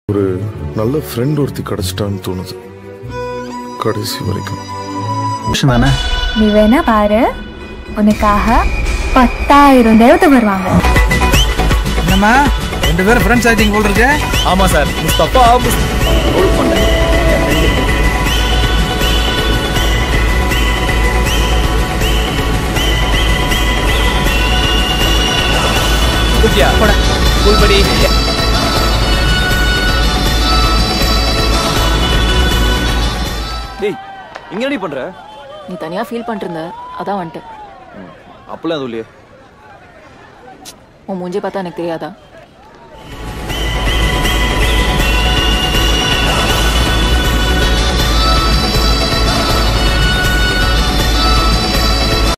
ஒரு நல்ல ஃப்ரெண்ட் ஒருத்தி கிடைச்சிட்டான்னு தோணுது கடைசி வரைக்கும் தானே நீ வேணா பாரு உனக்காக பத்தாயிரம் தேவதை வருவாங்க என்னம்மா ரெண்டு பேரும் ஃப்ரெண்ட்ஸ் ஆயிட்டீங்க போல் இருக்கு ஆமா சார் முஸ்தபா குட்டியா புல்படி டேய் இங்க என்னடி பண்ற நீ தனியா ஃபீல் பண்ணிட்டு இருந்த அதான் வந்துட்டேன் அப்பெல்லாம் எதுவும் இல்லையே உன் மூஞ்சே பார்த்தா எனக்கு தெரியாதா